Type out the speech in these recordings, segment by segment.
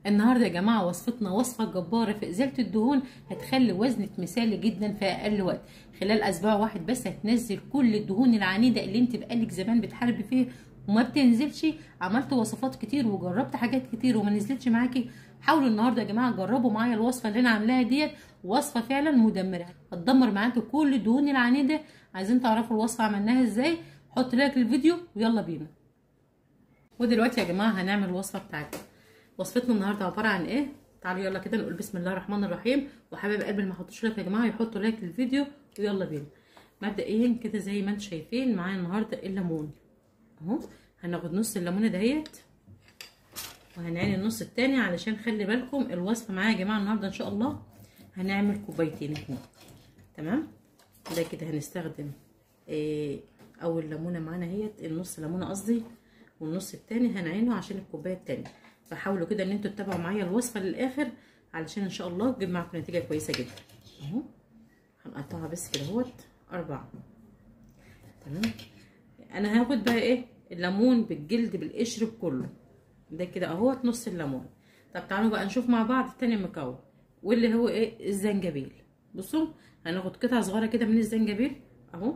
النهارده يا جماعه وصفتنا وصفه جباره في ازاله الدهون هتخلي وزنك مثالي جدا في اقل وقت خلال اسبوع واحد بس هتنزل كل الدهون العنيده اللي انت بقالك زمان بتحاربي فيه وما بتنزلش عملت وصفات كتير وجربت حاجات كتير وما نزلتش معاكي حاولوا النهارده يا جماعه جربوا معايا الوصفه اللي انا عاملاها ديت وصفه فعلا مدمره هتدمر معاكي كل الدهون العنيده عايزين تعرفوا الوصفه عملناها ازاي حط لايك للفيديو ويلا بينا ودلوقتي يا جماعه هنعمل الوصفه بتاعتنا وصفتنا النهارده عباره عن ايه تعالوا يلا كده نقول بسم الله الرحمن الرحيم وحبايب قلبي اللي ما حطوش لايك يا جماعه يحطوا لايك للفيديو ويلا بينا مبدئيا كده زي ما انتم شايفين معايا النهارده الليمون اهو هناخد نص الليمونه دهيت وهنعين النص التاني علشان خلي بالكم الوصفه معايا يا جماعه النهارده ان شاء الله هنعمل كوبايتين اتنين تمام ده كده هنستخدم إيه اول ليمونه معانا اهيت النص ليمونه قصدي والنص التاني هنعينه عشان الكوبايه التانيه فحاولوا كده ان انتوا تتابعوا معايا الوصفه للاخر علشان ان شاء الله تجيب معاكم نتيجه كويسه جدا اهو هنقطعها بس كده اهوت اربعه تمام انا هاخد بقى ايه الليمون بالجلد بالقشر بكله ده كده اهوت نص الليمون طب تعالوا بقى نشوف مع بعض التاني مكون واللي هو ايه الزنجبيل بصوا هناخد قطعه صغيره كده من الزنجبيل اهو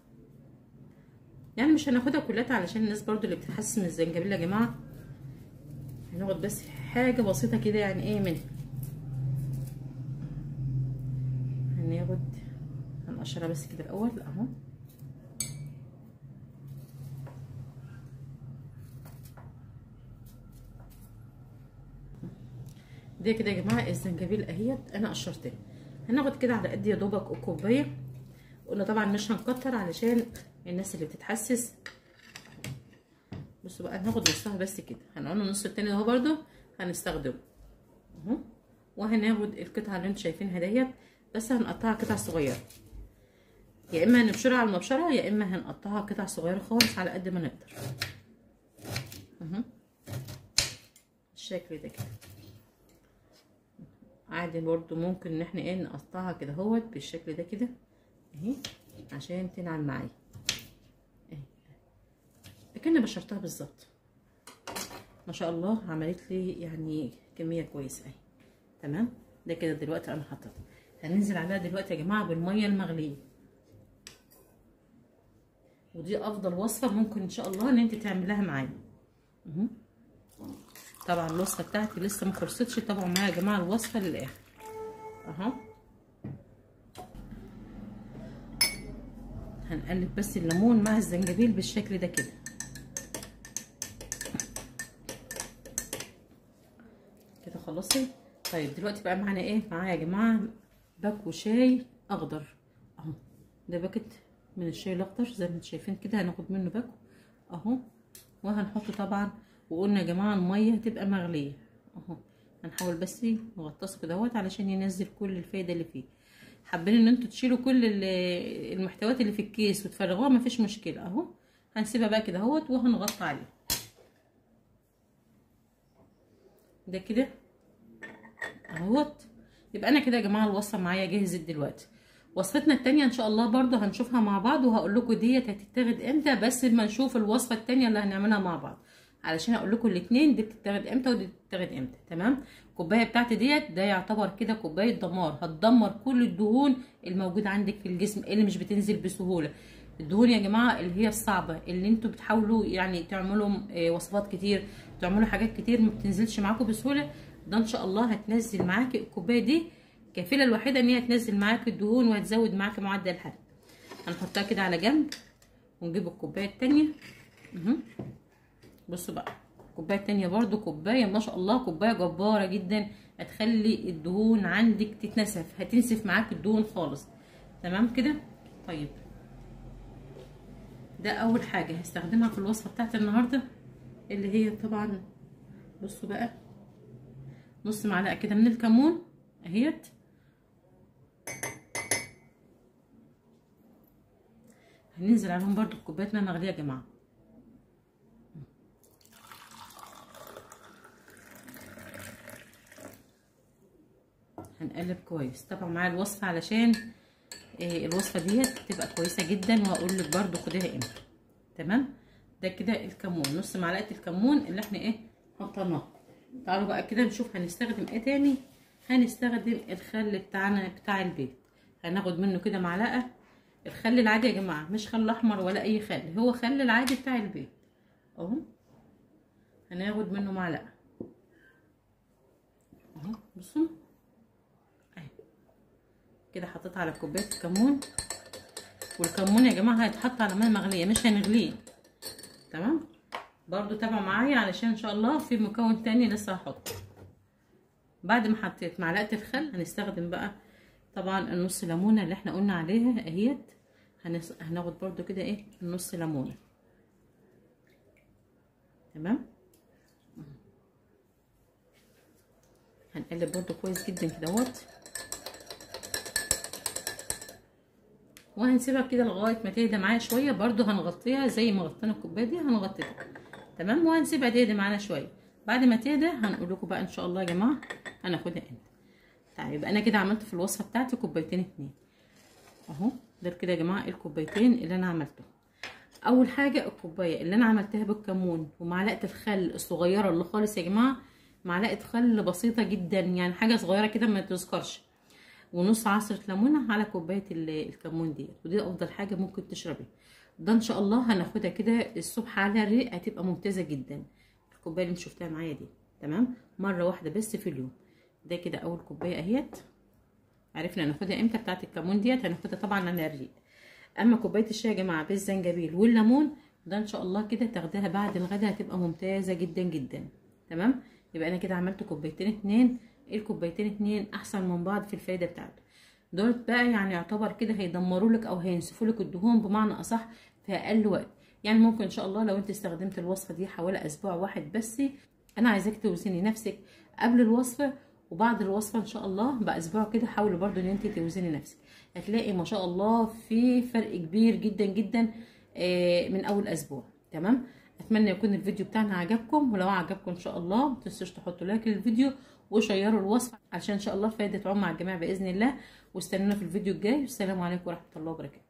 يعني مش هناخدها كلها علشان الناس برضو اللي بتتحسس من الزنجبيل يا جماعه هناخد بس حاجه بسيطه كده يعني ايه منها هناخد هنقشرها بس كده الاول اهو دي كده يا جماعه الزنجبيل اهيت انا قشرتها هناخد كده على قد يا دوبك كوبايه قلنا طبعا مش هنكتر علشان الناس اللي بتتحسس بصوا بقى هناخد نصها بس كده هنقول النص التاني اهو برده هنستخدمه اهو وهناخد القطعه اللي انتوا شايفينها ديت بس هنقطعها قطع صغيره يا اما هنبشرها على المبشره يا اما هنقطعها قطع صغيره خالص على قد ما نقدر اهو الشكل ده كده عادي برضو ممكن ان احنا ايه نقطعها كده اهوت بالشكل ده كده اهي عشان تنعم معايا اهي اكن بشرتها بالظبط ما شاء الله عملت لي يعني كميه كويسه اهي تمام ده كده دلوقتي انا حطيتها هننزل عليها دلوقتي يا جماعه بالميه المغليه ودي افضل وصفه ممكن ان شاء الله ان انت تعملها معايا اهو طبعا الوصفه بتاعتي لسه ما خلصتش تابعوا معايا يا جماعه الوصفه للاخر اهو هنقلب بس الليمون مع الزنجبيل بالشكل ده كده كده خلصي طيب دلوقتي بقى معانا ايه معايا يا جماعه باكو شاي اخضر اهو ده باكت من الشاي الاخضر زي ما انتم شايفين كده هناخد منه باكو اهو وهنحطه طبعا وقلنا يا جماعه الميه هتبقى مغليه اهو هنحاول بس نغطسه كده اهوت علشان ينزل كل الفايده اللي فيه حابين ان انتوا تشيلوا كل المحتويات اللي في الكيس وتفرغوها مفيش مشكله اهو هنسيبها بقى كده اهوت وهنغطي عليه ده كده اهوت يبقى انا كده يا جماعه الوصفه معايا جهزت دلوقتي وصفتنا التانية ان شاء الله برضو هنشوفها مع بعض وهقول لكم ديت هتتاخد امتى بس ما نشوف الوصفه التانية اللي هنعملها مع بعض علشان اقول لكم الاثنين دي بتتاخد امتى ودي بتتاخد امتى تمام الكوبايه بتاعتي ديت ده يعتبر كده كوبايه دمار هتدمر كل الدهون الموجوده عندك في الجسم اللي مش بتنزل بسهوله الدهون يا جماعه اللي هي الصعبه اللي انتوا بتحاولوا يعني تعملوا وصفات كتير تعملوا حاجات كتير ما بتنزلش معاكم بسهوله ده ان شاء الله هتنزل معاكي الكوبايه دي كفيله الوحيده ان هي تنزل معاكي الدهون وهتزود معاكي معدل الحرق هنحطها كده على جنب ونجيب الكوبايه التانية اهو بصوا بقى الكوبايه التانية برضو كوبايه ما شاء الله كوبايه جباره جدا هتخلي الدهون عندك تتنسف هتنسف معاك الدهون خالص تمام كده طيب ده اول حاجه هستخدمها في الوصفه بتاعت النهارده اللي هي طبعا بصوا بقى نص معلقه كده من الكمون اهيت هننزل عليهم برضو كوبايه ماء مغليه يا جماعه هنقلب كويس طبعا معايا الوصفه علشان إيه الوصفه ديت تبقى كويسه جدا واقول لك برده خديها امتى تمام ده كده الكمون نص معلقه الكمون اللي احنا ايه حطيناه تعالوا بقى كده نشوف هنستخدم ايه تاني هنستخدم الخل بتاعنا بتاع البيت هناخد منه كده معلقه الخل العادي يا جماعه مش خل احمر ولا اي خل هو خل العادي بتاع البيت اهو هناخد منه معلقه اهو بصوا اهي كده حطيت على كوبايه الكمون والكمون يا جماعه هيتحط على ميه مغليه مش هنغليه تمام برضو تابعوا معايا علشان ان شاء الله في مكون تاني لسه هحطه بعد ما حطيت معلقه الخل هنستخدم بقى طبعا النص ليمونه اللي احنا قلنا عليها اهيت هنس... هناخد برضو كده ايه النص ليمونه تمام هنقلب برضو كويس جدا كدهوت وهنسيبها كده لغايه ما تهدى معايا شويه برضو هنغطيها زي ما غطينا الكوبايه دي هنغطيها تمام وهنسيبها تهدى معانا شويه بعد ما تهدى هنقول لكم بقى ان شاء الله يا جماعه هناخدها امتى طيب يبقى انا كده عملت في الوصفه بتاعتي كوبايتين اتنين اهو ده كده يا جماعه الكوبايتين اللي انا عملتهم اول حاجه الكوبايه اللي انا عملتها بالكمون ومعلقه الخل الصغيره اللي خالص يا جماعه معلقه خل بسيطه جدا يعني حاجه صغيره كده ما تذكرش ونص عصره ليمونه على كوبايه الكمون ديت ودي افضل حاجه ممكن تشربيها ده ان شاء الله هناخدها كده الصبح على الريق هتبقى ممتازه جدا الكوبايه اللي انت شفتها معايا دي تمام مره واحده بس في اليوم ده كده اول كوبايه اهيت عرفنا هناخدها امتى بتاعه الكمون ديت هناخدها طبعا على الريق اما كوبايه الشاي يا جماعه بالزنجبيل والليمون ده ان شاء الله كده تاخديها بعد الغداء هتبقى ممتازه جدا جدا تمام يبقى انا كده عملت كوبايتين اتنين الكوبايتين اتنين احسن من بعض في الفايده بتاعته دول بقى يعني يعتبر كده هيدمروا لك او هينسفوا لك الدهون بمعنى اصح في اقل وقت يعني ممكن ان شاء الله لو انت استخدمت الوصفه دي حوالي اسبوع واحد بس انا عايزاك توزني نفسك قبل الوصفه وبعد الوصفه ان شاء الله باسبوع كده حاولي برضو ان انت توزني نفسك هتلاقي ما شاء الله في فرق كبير جدا جدا من اول اسبوع تمام اتمنى يكون الفيديو بتاعنا عجبكم ولو عجبكم ان شاء الله ما تنسوش تحطوا لايك للفيديو وشيروا الوصفه عشان ان شاء الله الفايده تعم مع الجميع باذن الله واستنونا في الفيديو الجاي والسلام عليكم ورحمه الله وبركاته